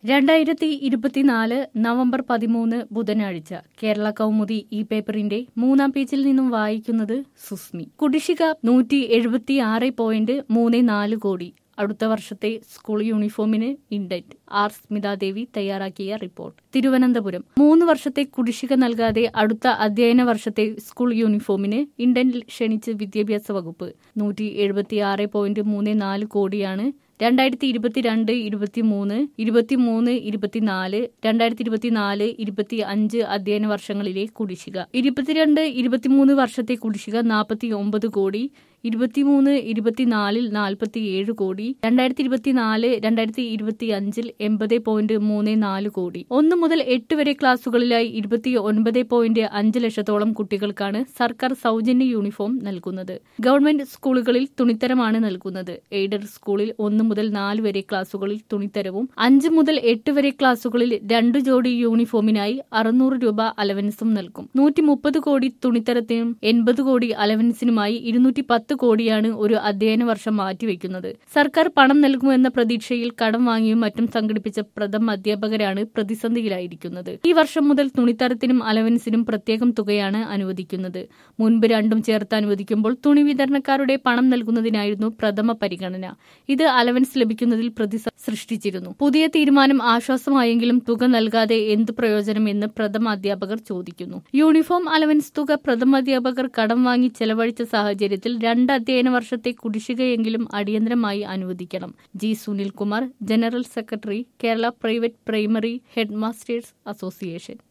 രണ്ടായിരത്തി ഇരുപത്തിനാല് നവംബർ പതിമൂന്ന് ബുധനാഴ്ച കേരള കൗമുദി ഈ പേപ്പറിന്റെ മൂന്നാം പേജിൽ നിന്നും വായിക്കുന്നത് സുസ്മി കുടിശ്ശിക നൂറ്റി എഴുപത്തി ആറ് പോയിന്റ് മൂന്ന് നാല് കോടി അടുത്ത വർഷത്തെ സ്കൂൾ യൂണിഫോമിന് ഇൻഡന്റ് ആർ സ്മിതാദേവി തയ്യാറാക്കിയ റിപ്പോർട്ട് തിരുവനന്തപുരം മൂന്ന് വർഷത്തെ കുടിശ്ശിക നൽകാതെ അടുത്ത അധ്യയന വർഷത്തെ സ്കൂൾ യൂണിഫോമിന് ഇൻഡന്റ് ക്ഷണിച്ച് വിദ്യാഭ്യാസ വകുപ്പ് നൂറ്റി എഴുപത്തി ആറ് പോയിന്റ് മൂന്ന് നാല് കോടിയാണ് രണ്ടായിരത്തി ഇരുപത്തിരണ്ട് ഇരുപത്തിമൂന്ന് ഇരുപത്തിമൂന്ന് ഇരുപത്തിനാല് രണ്ടായിരത്തി ഇരുപത്തിനാല് ഇരുപത്തി അഞ്ച് അധ്യയന വർഷങ്ങളിലെ കുടിശ്ശിക ഇരുപത്തിരണ്ട് ഇരുപത്തിമൂന്ന് വർഷത്തെ കുടിശ്ശിക നാൽപ്പത്തി ഒമ്പത് കോടി ഇരുപത്തിമൂന്ന് ഇരുപത്തിനാലിൽ നാൽപ്പത്തിയേഴ് കോടി രണ്ടായിരത്തി ഇരുപത്തിനാല് രണ്ടായിരത്തി ഇരുപത്തി അഞ്ചിൽ എൺപത് പോയിന്റ് മൂന്ന് നാല് കോടി ഒന്ന് മുതൽ എട്ട് വരെ ക്ലാസുകളിലായി ഇരുപത്തി ഒൻപത് പോയിന്റ് അഞ്ച് ലക്ഷത്തോളം കുട്ടികൾക്കാണ് സർക്കാർ സൗജന്യ യൂണിഫോം നൽകുന്നത് ഗവൺമെന്റ് സ്കൂളുകളിൽ തുണിത്തരമാണ് നൽകുന്നത് എയ്ഡഡ് സ്കൂളിൽ ഒന്ന് മുതൽ നാല് വരെ ക്ലാസുകളിൽ തുണിത്തരവും അഞ്ച് മുതൽ എട്ട് വരെ ക്ലാസുകളിൽ രണ്ടു ജോഡി യൂണിഫോമിനായി അറുന്നൂറ് രൂപ അലവൻസും നൽകും നൂറ്റി മുപ്പത് കോടി തുണിത്തരത്തിനും എൺപത് കോടി അലവൻസിനുമായി ഇരുന്നൂറ്റി പത്ത് കോടിയാണ് ഒരു അധ്യയന വർഷം മാറ്റിവെക്കുന്നത് സർക്കാർ പണം നൽകുമെന്ന പ്രതീക്ഷയിൽ കടം വാങ്ങിയും മറ്റും സംഘടിപ്പിച്ച പ്രഥമ അധ്യാപകരാണ് പ്രതിസന്ധിയിലായിരിക്കുന്നത് ഈ വർഷം മുതൽ തുണിത്തരത്തിനും അലവൻസിനും പ്രത്യേകം തുകയാണ് അനുവദിക്കുന്നത് മുൻപ് രണ്ടും ചേർത്ത് അനുവദിക്കുമ്പോൾ തുണി വിതരണക്കാരുടെ പണം നൽകുന്നതിനായിരുന്നു പ്രഥമ പരിഗണന ഇത് അലവൻസ് ലഭിക്കുന്നതിൽ പ്രതിസന്ധി സൃഷ്ടിച്ചിരുന്നു പുതിയ തീരുമാനം ആശ്വാസമായെങ്കിലും തുക നൽകാതെ എന്ത് പ്രയോജനം എന്ന് പ്രഥമ അധ്യാപകർ ചോദിക്കുന്നു യൂണിഫോം അലവൻസ് തുക പ്രഥമ അധ്യാപകർ കടം വാങ്ങി ചെലവഴിച്ച സാഹചര്യത്തിൽ രണ്ട് അധ്യയന വർഷത്തെ കുടിശ്ശികയെങ്കിലും അടിയന്തരമായി അനുവദിക്കണം G Sunilkumar general secretary Kerala private primary head masters association